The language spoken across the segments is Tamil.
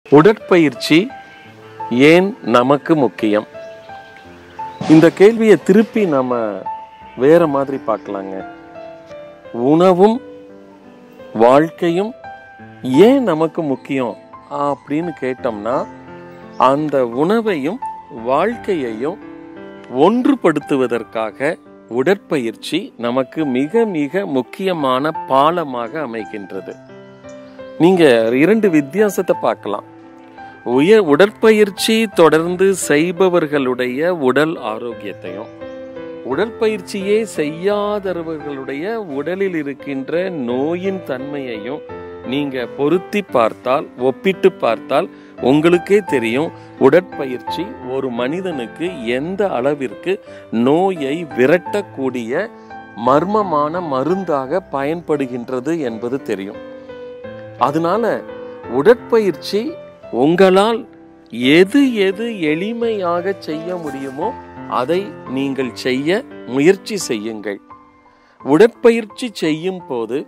உடற்பயிற்சி ஏன் நமக்கு முக்கியம் இந்த கேள்வியை திருப்பி நம்ம வேற மாதிரி பார்க்கலாங்க உணவும் வாழ்க்கையும் ஏன் நமக்கு முக்கியம் அப்படின்னு கேட்டோம்னா அந்த உணவையும் வாழ்க்கையையும் ஒன்றுபடுத்துவதற்காக உடற்பயிற்சி நமக்கு மிக மிக முக்கியமான பாலமாக அமைகின்றது நீங்க இரண்டு வித்தியாசத்தை பார்க்கலாம் உயர் உடற்பயிற்சி தொடர்ந்து செய்பவர்களுடைய உடல் ஆரோக்கியத்தையும் உடற்பயிற்சியே செய்யாதவர்களுடைய உடலில் இருக்கின்ற நோயின் தன்மையையும் நீங்க பொருத்தி பார்த்தால் ஒப்பிட்டு பார்த்தால் உங்களுக்கே தெரியும் உடற்பயிற்சி ஒரு மனிதனுக்கு எந்த அளவிற்கு நோயை விரட்டக்கூடிய மர்மமான மருந்தாக பயன்படுகின்றது என்பது தெரியும் அதனால உடற்பயிற்சி உங்களால் எது எது எளிமையாக செய்ய முடியுமோ அதை நீங்கள் செய்ய முயற்சி செய்யுங்கள் உடற்பயிற்சி செய்யும் போது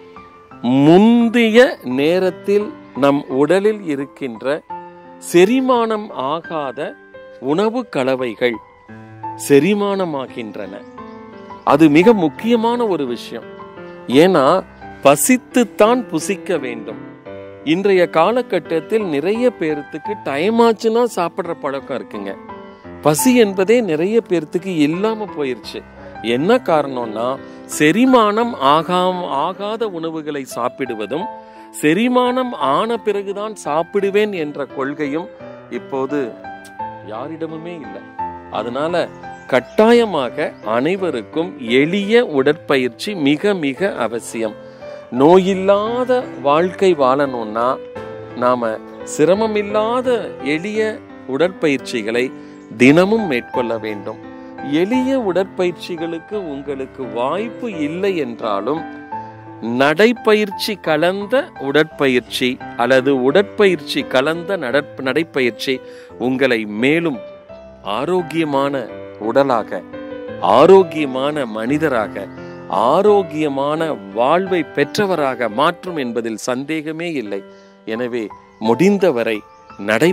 முந்தைய நேரத்தில் நம் உடலில் இருக்கின்ற செரிமானம் ஆகாத உணவு கலவைகள் செரிமானமாகின்றன அது மிக முக்கியமான ஒரு விஷயம் ஏன்னா பசித்துத்தான் புசிக்க வேண்டும் இன்றைய காலகட்டத்தில் நிறைய பேர்த்துக்கு டைம் ஆச்சுன்னா சாப்பிட்ற பழக்கம் இருக்குங்க பசி என்பதே நிறைய பேர்த்துக்கு இல்லாம போயிருச்சு என்ன காரணம்னா செரிமானம் ஆகாம ஆகாத உணவுகளை சாப்பிடுவதும் செரிமானம் ஆன பிறகுதான் சாப்பிடுவேன் என்ற கொள்கையும் இப்போது யாரிடமுமே இல்லை அதனால கட்டாயமாக அனைவருக்கும் எளிய உடற்பயிற்சி மிக மிக அவசியம் நோயில்லாத வாழ்க்கை வாழணும்னா நாம சிரமமில்லாத எளிய உடற்பயிற்சிகளை தினமும் மேற்கொள்ள வேண்டும் எளிய உடற்பயிற்சிகளுக்கு உங்களுக்கு வாய்ப்பு இல்லை என்றாலும் நடைப்பயிற்சி கலந்த உடற்பயிற்சி அல்லது உடற்பயிற்சி கலந்த நடப் நடைப்பயிற்சி உங்களை மேலும் ஆரோக்கியமான உடலாக ஆரோக்கியமான மனிதராக ஆரோக்கியமான வாழ்வை பெற்றவராக மாற்றும் என்பதில் சந்தேகமே இல்லை எனவே முடிந்தவரை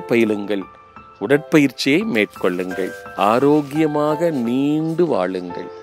நடைபயிலுங்கள் உடற்பயிற்சியை மேற்கொள்ளுங்கள் ஆரோக்கியமாக நீண்டு வாழுங்கள்